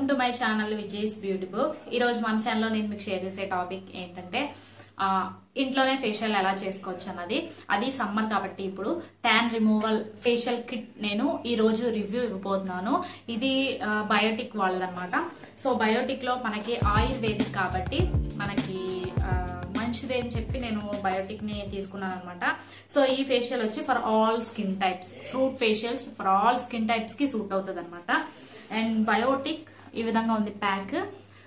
welcome to my channel Vijay's beauty book ఈరోజు మన ఛానల్లో నేను మీకు షేర్ చేసే టాపిక్ ఏంటంటే ఆ, ఇంట్లోనే ఫేషియల్ ఎలా చేసుకోవచ్చు అన్నది అది సమ్మర్ కాబట్టి ఇప్పుడు ట్యాన్ రిమూవల్ ఫేషియల్ కిట్ నేను ఈ రోజు రివ్యూ ఇవ్వబోతున్నాను ఇది ఆ, బయోటిక్ వాళ్ళదన్నమాట సో బయోటిక్ లో మనకి ఆయుర్వేదిక్ కాబట్టి మనకి ఆ, మంచిది అని చెప్పి నేను బయోటిక్ ని తీసుకున్నాను అనమాట సో ఈ ఫేషియల్ వచ్చి for all skin types fruit facials for all skin types కి సూట్ అవుతుంది అనమాట అండ్ బయోటిక్ ఈ విధంగా ఉంది pack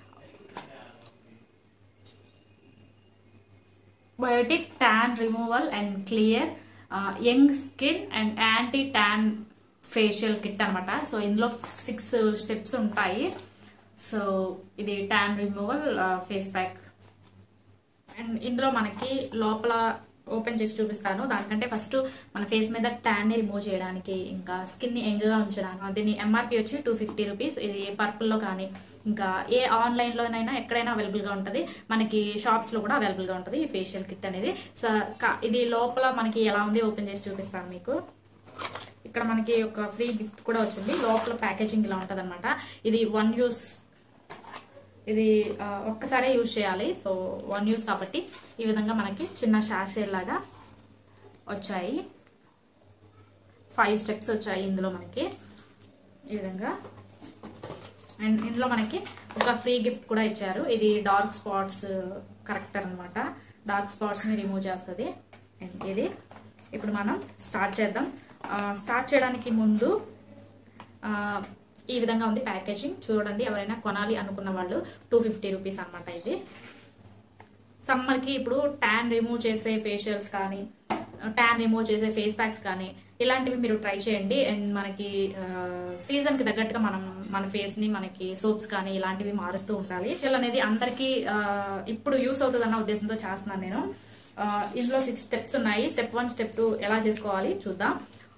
Biotique tan removal and clear young skin and anti tan facial kit అనమాట సో ఇందులో సిక్స్ స్టెప్స్ ఉంటాయి సో ఇది tan removal face pack and ఇందులో మనకి లోపల ఓపెన్ చేసి చూపిస్తాను దానికంటే ఫస్ట్ మన ఫేస్ మీద ట్యాన్ ని రిమూవ్ చేయడానికి ఇంకా స్కిన్ ని యంగ్ గా ఉంచడానికి దీని ఎంఆర్పి వచ్చి టూ ఫిఫ్టీ రూపీస్ ఇది పర్పుల్ లో కానీ ఇంకా ఏ ఆన్లైన్ లోనైనా ఎక్కడైనా అవైలబుల్ గా ఉంటుంది మనకి షాప్స్ లో కూడా అవైలబుల్ గా ఉంటుంది ఈ ఫేషియల్ కిట్ అనేది సో కా- ఇది లోపల మనకి ఎలా ఉంది ఓపెన్ చేసి చూపిస్తాను మీకు ఇక్కడ మనకి ఒక ఫ్రీ గిఫ్ట్ కూడా వచ్చింది లోపల ప్యాకేజింగ్ ఇలా ఉంటుంది ఇది వన్ యూస్ ఇది ఆ, ఒక్కసారే యూజ్ చేయాలి సో వన్ యూస్ కాబట్టి ఈ విధంగా మనకి చిన్న షాషే లాగా వచ్చాయి ఫైవ్ స్టెప్స్ వచ్చాయి ఇందులో మనకి ఈ విధంగా అండ్ ఇందులో మనకి ఒక ఫ్రీ గిఫ్ట్ కూడా ఇచ్చారు ఇది డార్క్ స్పాట్స్ కరెక్టర్ అనమాట డార్క్ స్పాట్స్ని రిమూవ్ చేస్తుంది అండ్ ఇది ఇప్పుడు మనం స్టార్ట్ చేద్దాం స్టార్ట్ చేయడానికి ముందు ఆ, ఈ విధంగా ఉంది ప్యాకేజింగ్ చూడండి ఎవరైనా కొనాలి అనుకున్న వాళ్ళు టూ ఫిఫ్టీ రూపీస్ అనమాట ఇది సమ్మర్కి ఇప్పుడు ట్యాన్ రిమూవ్ చేసే ఫేషియల్స్ కానీ ట్యాన్ రిమూవ్ చేసే ఫేస్ ప్యాక్స్ కానీ ఇలాంటివి మీరు ట్రై చేయండి అండ్ మనకి సీజన్కి తగ్గట్టుగా మనం మన ఫేస్ని మనకి సోప్స్ కానీ ఇలాంటివి మారుస్తూ ఉండాలి ఫేషియల్ అనేది అందరికీ ఆ, ఇప్పుడు యూస్ అవుతుంది అన్న ఉద్దేశంతో చేస్తున్నాను నేను ఆ, ఇందులో సిక్స్ స్టెప్స్ ఉన్నాయి స్టెప్ వన్ స్టెప్ టూ ఎలా చేసుకోవాలి చూద్దాం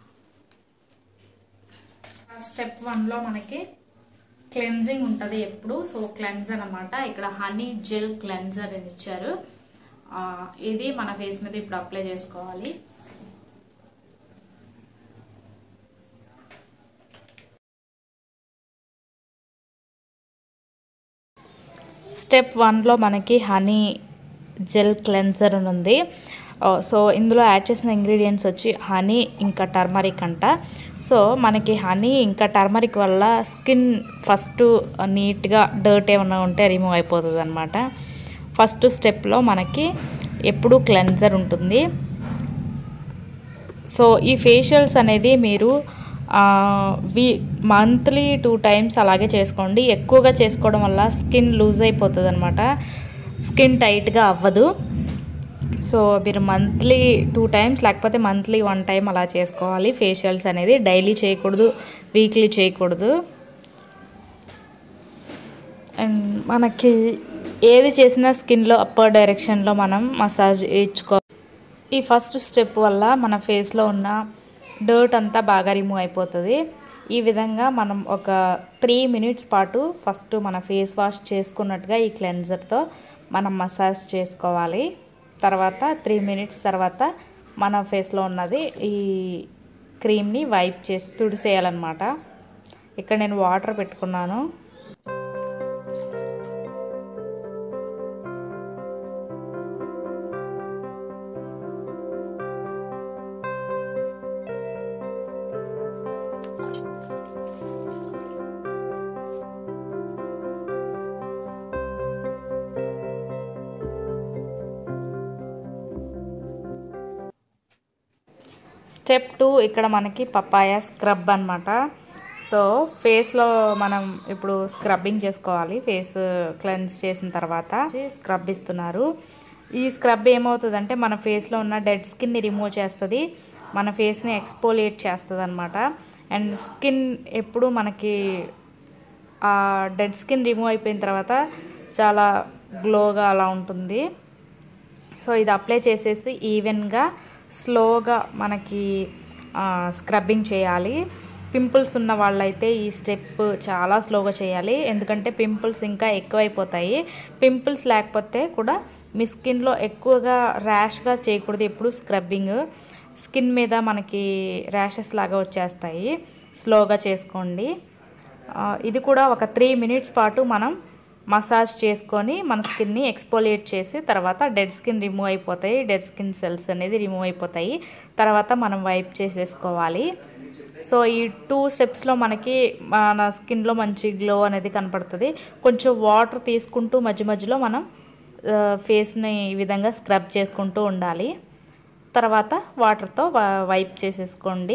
స్టెప్ వన్లో మనకి క్లెన్జింగ్ ఉంటుంది ఎప్పుడు సో క్లెన్జర్ అనమాట ఇక్కడ హనీ జెల్ క్లెన్జర్ అని ఇచ్చారు ఆ, ఇది మన ఫేస్ మీద ఇప్పుడు అప్లై చేసుకోవాలి స్టెప్ వన్లో మనకి హనీ జెల్ క్లెన్సర్ అని ఉంది ఆ, సో ఇందులో యాడ్ చేసిన ఇంగ్రీడియంట్స్ వచ్చి హనీ ఇంకా టర్మరిక్ అంట సో మనకి హనీ ఇంకా టర్మరిక్ వల్ల స్కిన్ ఫస్ట్ నీట్గా డర్ట్ ఏమైనా ఉంటే రిమూవ్ అయిపోతుంది అనమాట ఫస్ట్ స్టెప్లో మనకి ఎప్పుడు క్లెన్జర్ ఉంటుంది సో ఈ ఫేషియల్స్ అనేది మీరు ఆ, వి మంత్లీ టూ టైమ్స్ అలాగే చేసుకోండి ఎక్కువగా చేసుకోవడం వల్ల స్కిన్ లూజ్ అయిపోతుంది అనమాట స్కిన్ టైట్గా అవ్వదు సో మీరు మంత్లీ టూ టైమ్స్ లేకపోతే మంత్లీ వన్ టైం అలా చేసుకోవాలి ఫేషియల్స్ అనేది డైలీ చేయకూడదు వీక్లీ చేయకూడదు అండ్ మనకి ఏది చేసినా స్కిన్లో అప్పర్ డైరెక్షన్లో మనం మసాజ్ ఇచ్చుకో ఈ ఫస్ట్ స్టెప్ వల్ల మన ఫేస్లో ఉన్న డర్ట్ అంతా బాగా రిమూవ్ అయిపోతుంది ఈ విధంగా మనం ఒక త్రీ మినిట్స్ పాటు ఫస్ట్ మన ఫేస్ వాష్ చేసుకున్నట్టుగా ఈ క్లెన్జర్తో మనం మసాజ్ చేసుకోవాలి తర్వాత త్రీ మినిట్స్ తర్వాత మన ఫేస్లో ఉన్నది ఈ క్రీమ్ని వైప్ చేసి తుడిసేయాలన్నమాట ఇక్కడ నేను వాటర్ పెట్టుకున్నాను స్టెప్ టూ ఇక్కడ మనకి పపాయ స్క్రబ్ అనమాట సో ఫేస్లో మనం ఇప్పుడు స్క్రబ్బింగ్ చేసుకోవాలి ఫేస్ క్లెన్స్ చేసిన తర్వాత స్క్రబ్ ఇస్తున్నారు ఈ స్క్రబ్ ఏమవుతుందంటే మన ఫేస్లో ఉన్న డెడ్ స్కిన్ని రిమూవ్ చేస్తుంది మన ఫేస్ని ఎక్స్పోలియేట్ చేస్తుంది అనమాట అండ్ స్కిన్ ఎప్పుడు మనకి ఆ డెడ్ స్కిన్ రిమూవ్ అయిపోయిన తర్వాత చాలా గ్లోగా అలా ఉంటుంది సో ఇది అప్లై చేసేసి ఈవెన్గా స్లోగా మనకి ఆ, స్క్రబ్బింగ్ చేయాలి పింపుల్స్ ఉన్న వాళ్ళైతే ఈ స్టెప్ చాలా స్లోగా చేయాలి ఎందుకంటే పింపుల్స్ ఇంకా ఎక్కువైపోతాయి పింపుల్స్ లేకపోతే కూడా మీ స్కిన్లో ఎక్కువగా ర్యాష్గా చేయకూడదు ఎప్పుడు స్క్రబ్బింగ్ స్కిన్ మీద మనకి ర్యాషెస్ లాగా వచ్చేస్తాయి స్లోగా చేసుకోండి ఆ, ఇది కూడా ఒక త్రీ మినిట్స్ పాటు మనం మసాజ్ చేసుకొని మన స్కిన్ని ఎక్స్పోలియేట్ చేసి తర్వాత డెడ్ స్కిన్ రిమూవ్ అయిపోతాయి డెడ్ స్కిన్ సెల్స్ అనేది రిమూవ్ అయిపోతాయి తర్వాత మనం వైప్ చేసేసుకోవాలి సో ఈ టూ స్టెప్స్లో మనకి మన స్కిన్లో మంచి గ్లో అనేది కనపడుతుంది కొంచెం వాటర్ తీసుకుంటూ మధ్య మధ్యలో మనం ఫేస్ని ఈ విధంగా స్క్రబ్ చేసుకుంటూ ఉండాలి తర్వాత వాటర్తో వైప్ చేసేసుకోండి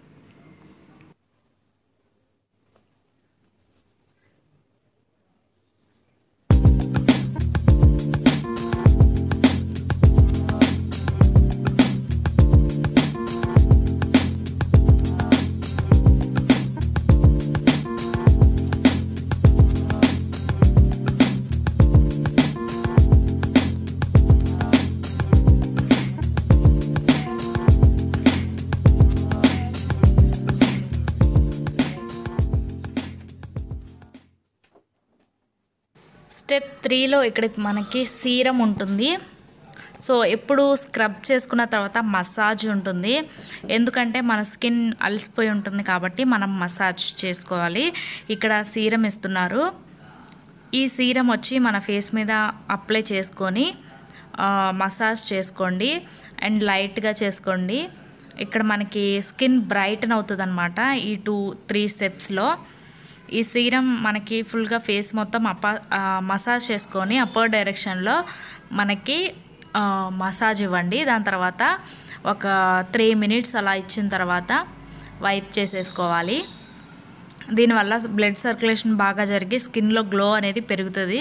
స్టెప్ త్రీలో ఇక్కడ మనకి సీరం ఉంటుంది సో ఎప్పుడు స్క్రబ్ చేసుకున్న తర్వాత మసాజ్ ఉంటుంది ఎందుకంటే మన స్కిన్ అలసిపోయి ఉంటుంది కాబట్టి మనం మసాజ్ చేసుకోవాలి ఇక్కడ సీరం ఇస్తున్నారు ఈ సీరం వచ్చి మన ఫేస్ మీద అప్లై చేసుకొని ఆ, మసాజ్ చేసుకోండి అండ్ లైట్గా చేసుకోండి ఇక్కడ మనకి స్కిన్ బ్రైటన్ అవుతుంది అనమాట ఈ టూ త్రీ స్టెప్స్లో ఈ సీరం మనకి ఫుల్గా ఫేస్ మొత్తం అప్ప ఆ, మసాజ్ చేసుకొని అప్పర్ డైరెక్షన్లో మనకి ఆ, మసాజ్ ఇవ్వండి దాని తర్వాత ఒక త్రీ మినిట్స్ అలా ఇచ్చిన తర్వాత వైప్ చేసేసుకోవాలి దీనివల్ల బ్లడ్ సర్క్యులేషన్ బాగా జరిగి స్కిన్లో గ్లో అనేది పెరుగుతుంది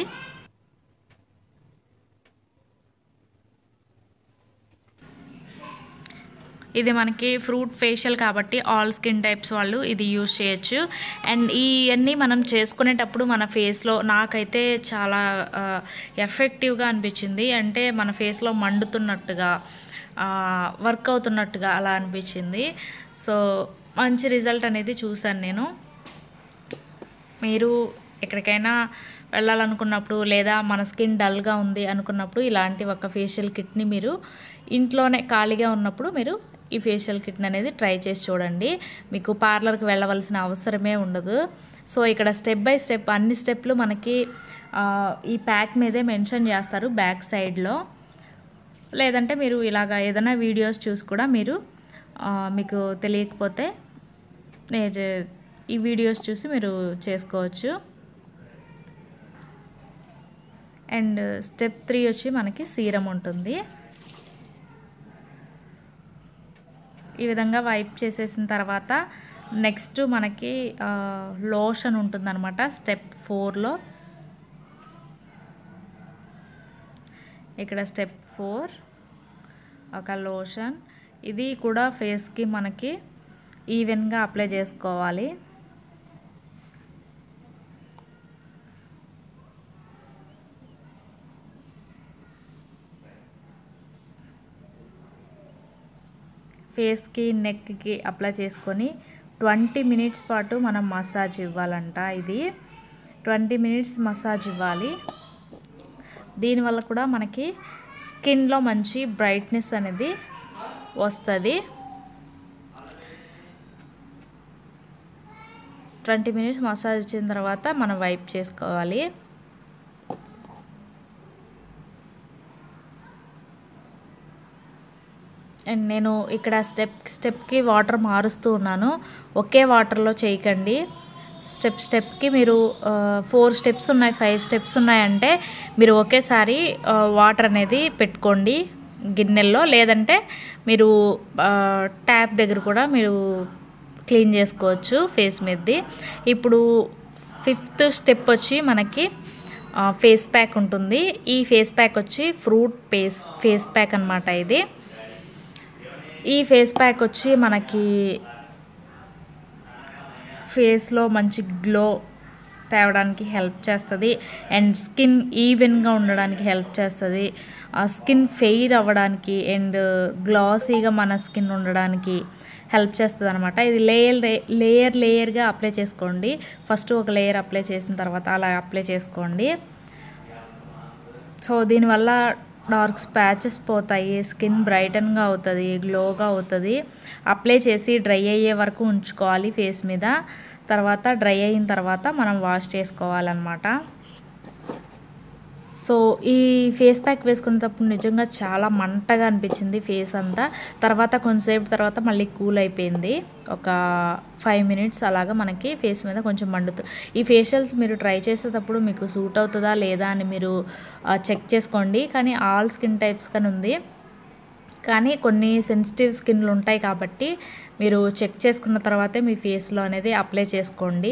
ఇది మనకి ఫ్రూట్ ఫేషియల్ కాబట్టి ఆల్ స్కిన్ టైప్స్ వాళ్ళు ఇది యూజ్ చేయొచ్చు అండ్ ఇవన్నీ మనం చేసుకునేటప్పుడు మన ఫేస్లో నాకైతే చాలా ఎఫెక్టివ్గా అనిపించింది అంటే మన ఫేస్లో మండుతున్నట్టుగా వర్క్ అవుతున్నట్టుగా అలా అనిపించింది సో మంచి రిజల్ట్ అనేది చూశాను నేను మీరు ఎక్కడికైనా వెళ్ళాలనుకున్నప్పుడు లేదా మన స్కిన్ డల్గా ఉంది అనుకున్నప్పుడు ఇలాంటి ఒక ఫేషియల్ కిట్ని మీరు ఇంట్లోనే ఖాళీగా ఉన్నప్పుడు మీరు ఈ ఫేషియల్ కిట్ని అనేది ట్రై చేసి చూడండి మీకు పార్లర్కి వెళ్ళవలసిన అవసరమే ఉండదు సో ఇక్కడ స్టెప్ బై స్టెప్ అన్ని స్టెప్లు మనకి ఆ, ఈ ప్యాక్ మీదే మెన్షన్ చేస్తారు బ్యాక్ సైడ్లో లేదంటే మీరు ఇలాగ ఏదైనా వీడియోస్ చూసి కూడా మీరు ఆ, మీకు తెలియకపోతే నేను చే- ఈ వీడియోస్ చూసి మీరు చేసుకోవచ్చు అండ్ స్టెప్ త్రీ వచ్చి మనకి సీరం ఉంటుంది ఈ విధంగా వైప్ చేసేసిన తర్వాత నెక్స్ట్ మనకి లోషన్ ఉంటుందన్నమాట స్టెప్ ఫోర్లో ఇక్కడ స్టెప్ ఫోర్ ఒక లోషన్ ఇది కూడా ఫేస్కి మనకి ఈవెన్గా అప్లై చేసుకోవాలి ఫేస్కి నెక్కి అప్లై చేసుకొని ట్వంటీ మినిట్స్ పాటు మనం మసాజ్ ఇవ్వాలంట ఇది ట్వంటీ మినిట్స్ మసాజ్ ఇవ్వాలి దీనివల్ల కూడా మనకి స్కిన్లో మంచి బ్రైట్నెస్ అనేది వస్తుంది ట్వంటీ మినిట్స్ మసాజ్ ఇచ్చిన తర్వాత మనం వైప్ చేసుకోవాలి అండ్ నేను ఇక్కడ స్టెప్ స్టెప్కి వాటర్ మారుస్తూ ఉన్నాను ఒకే వాటర్లో చేయకండి స్టెప్ స్టెప్కి మీరు ఫోర్ స్టెప్స్ ఉన్నాయి ఫైవ్ స్టెప్స్ ఉన్నాయంటే మీరు ఒకేసారి వాటర్ అనేది పెట్టుకోండి గిన్నెల్లో లేదంటే మీరు ట్యాప్ దగ్గర కూడా మీరు క్లీన్ చేసుకోవచ్చు ఫేస్ మీదది ఇప్పుడు ఫిఫ్త్ స్టెప్ వచ్చి మనకి ఫేస్ ప్యాక్ ఉంటుంది ఈ ఫేస్ ప్యాక్ వచ్చి ఫ్రూట్ పేస్ ఫేస్ ప్యాక్ అనమాట ఇది ఈ ఫేస్ ప్యాక్ వచ్చి మనకి ఫేస్లో మంచి గ్లో తేవడానికి హెల్ప్ చేస్తుంది అండ్ స్కిన్ ఈవెన్గా ఉండడానికి హెల్ప్ చేస్తుంది ఆ స్కిన్ ఫెయిర్ అవ్వడానికి అండ్ గ్లాసీగా మన స్కిన్ ఉండడానికి హెల్ప్ చేస్తుంది అనమాట ఇది లేయర్ లేయర్ లేయర్గా అప్లై చేసుకోండి ఫస్ట్ ఒక లేయర్ అప్లై చేసిన తర్వాత అలా అప్లై చేసుకోండి సో దీనివల్ల డార్క్ స్పాచెస్ పోతాయి స్కిన్ బ్రైటన్గా అవుతుంది గ్లోగా అవుతుంది అప్లై చేసి డ్రై అయ్యే వరకు ఉంచుకోవాలి ఫేస్ మీద తర్వాత డ్రై అయిన తర్వాత మనం వాష్ చేసుకోవాలన్నమాట సో ఈ ఫేస్ ప్యాక్ వేసుకునేటప్పుడు నిజంగా చాలా మంటగా అనిపించింది ఫేస్ అంతా తర్వాత కొంతసేపు తర్వాత మళ్ళీ కూల్ అయిపోయింది ఒక ఫైవ్ మినిట్స్ అలాగా మనకి ఫేస్ మీద కొంచెం మండుతుంది ఈ ఫేషియల్స్ మీరు ట్రై చేసేటప్పుడు మీకు సూట్ అవుతుందా లేదా అని మీరు చెక్ చేసుకోండి కానీ ఆల్ స్కిన్ టైప్స్ కానీ ఉంది కానీ కొన్ని సెన్సిటివ్ స్కిన్లు ఉంటాయి కాబట్టి మీరు చెక్ చేసుకున్న తర్వాతే మీ ఫేస్లో అనేది అప్లై చేసుకోండి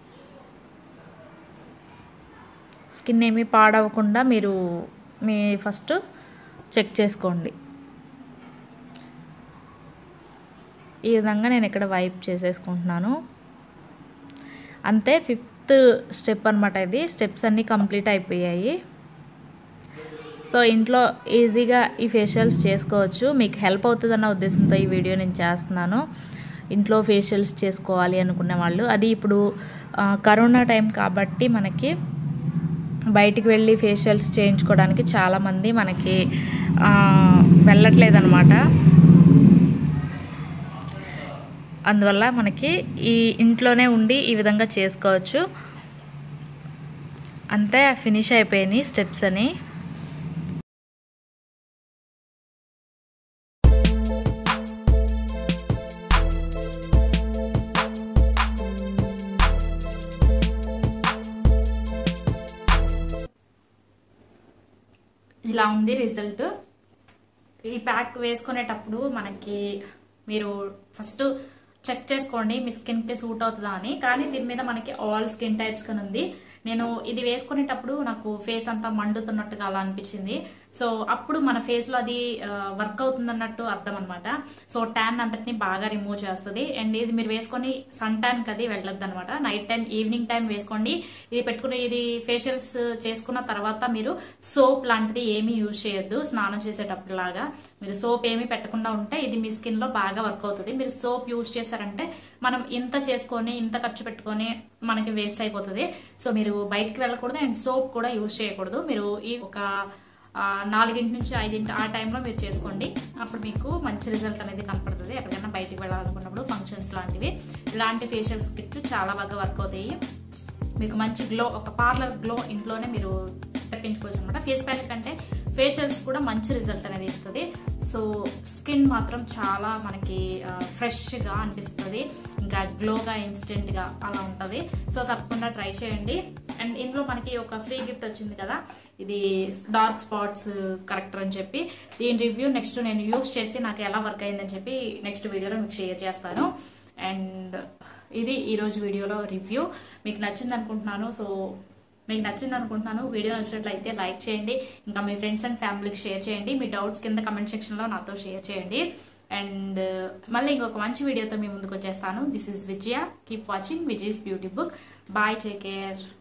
స్కిన్ ఏమీ పాడవకుండా మీరు మీ ఫస్ట్ చెక్ చేసుకోండి ఈ విధంగా నేను ఇక్కడ వైప్ చేసేసుకుంటున్నాను అంతే ఫిఫ్త్ స్టెప్ అనమాట ఇది స్టెప్స్ అన్నీ కంప్లీట్ అయిపోయాయి సో ఇంట్లో ఈజీగా ఈ ఫేషియల్స్ చేసుకోవచ్చు మీకు హెల్ప్ అవుతుందన్న ఉద్దేశంతో ఈ వీడియో నేను చేస్తున్నాను ఇంట్లో ఫేషియల్స్ చేసుకోవాలి అనుకునే వాళ్ళు అది ఇప్పుడు కరోనా టైం కాబట్టి మనకి బయటికి వెళ్ళి ఫేషియల్స్ చేయించుకోవడానికి చాలామంది మనకి వెళ్ళట్లేదన్నమాట అందువల్ల మనకి ఈ ఇంట్లోనే ఉండి ఈ విధంగా చేసుకోవచ్చు అంతే ఫినిష్ అయిపోయినాయి స్టెప్స్ అని ఇలా ఉంది రిజల్ట్ ఈ ప్యాక్ వేసుకునేటప్పుడు మనకి మీరు ఫస్ట్ చెక్ చేసుకోండి మీ స్కిన్కి సూట్ అవుతుందా అని కానీ దీని మీద మనకి ఆల్ స్కిన్ టైప్స్ కానీ ఉంది నేను ఇది వేసుకునేటప్పుడు నాకు ఫేస్ అంతా మండుతున్నట్టుగా అలా అనిపించింది సో అప్పుడు మన ఫేస్లో అది వర్క్ అవుతుందన్నట్టు అర్థం అనమాట సో ట్యాన్ అంతటిని బాగా రిమూవ్ చేస్తుంది అండ్ ఇది మీరు వేసుకొని సన్ ట్యాన్కి అది వెళ్ళొద్దు అనమాట నైట్ టైం ఈవినింగ్ టైం వేసుకోండి ఇది పెట్టుకుని ఇది ఫేషియల్స్ చేసుకున్న తర్వాత మీరు సోప్ లాంటిది ఏమీ యూజ్ చేయొద్దు స్నానం చేసేటప్పుడు లాగా మీరు సోప్ ఏమీ పెట్టకుండా ఉంటే ఇది మీ స్కిన్లో బాగా వర్క్ అవుతుంది మీరు సోప్ యూజ్ చేశారంటే మనం ఇంత చేసుకొని ఇంత ఖర్చు పెట్టుకొని మనకి వేస్ట్ అయిపోతుంది సో మీరు బయటికి వెళ్ళకూడదు అండ్ సోప్ కూడా యూజ్ చేయకూడదు మీరు ఈ ఒక నాలుగింటి నుంచి ఐదింటి ఆ టైంలో మీరు చేసుకోండి అప్పుడు మీకు మంచి రిజల్ట్ అనేది కనపడుతుంది ఎక్కడికైనా బయటికి వెళ్ళాలనుకున్నప్పుడు ఫంక్షన్స్ లాంటివి ఇలాంటి ఫేషియల్ స్కిట్స్ చాలా బాగా వర్క్ అవుతాయి మీకు మంచి గ్లో ఒక పార్లర్ గ్లో ఇంట్లోనే మీరు తెప్పించుకోవచ్చు అనమాట ఫేస్ ప్యాక్ కంటే ఫేషియల్స్ కూడా మంచి రిజల్ట్ అనేది ఇస్తుంది సో స్కిన్ మాత్రం చాలా మనకి ఫ్రెష్గా అనిపిస్తుంది ఇంకా గ్లోగా ఇన్స్టెంట్గా అలా ఉంటుంది సో తప్పకుండా ట్రై చేయండి అండ్ ఇందులో మనకి ఒక ఫ్రీ గిఫ్ట్ వచ్చింది కదా ఇది డార్క్ స్పాట్స్ కరెక్టర్ అని చెప్పి దీని రివ్యూ నెక్స్ట్ నేను యూస్ చేసి నాకు ఎలా వర్క్ అయిందని చెప్పి నెక్స్ట్ వీడియోలో మీకు షేర్ చేస్తాను అండ్ ఇది ఈరోజు వీడియోలో రివ్యూ మీకు నచ్చింది అనుకుంటున్నాను సో మీకు నచ్చింది అనుకుంటున్నాను వీడియో నచ్చినట్లయితే లైక్ చేయండి ఇంకా మీ ఫ్రెండ్స్ అండ్ ఫ్యామిలీకి షేర్ చేయండి మీ డౌట్స్ కింద కమెంట్ సెక్షన్లో నాతో షేర్ చేయండి అండ్ మళ్ళీ ఇంకొక మంచి వీడియోతో మీ ముందుకు వచ్చేస్తాను this is Vijaya keep watching Vijaya's beauty book bye take care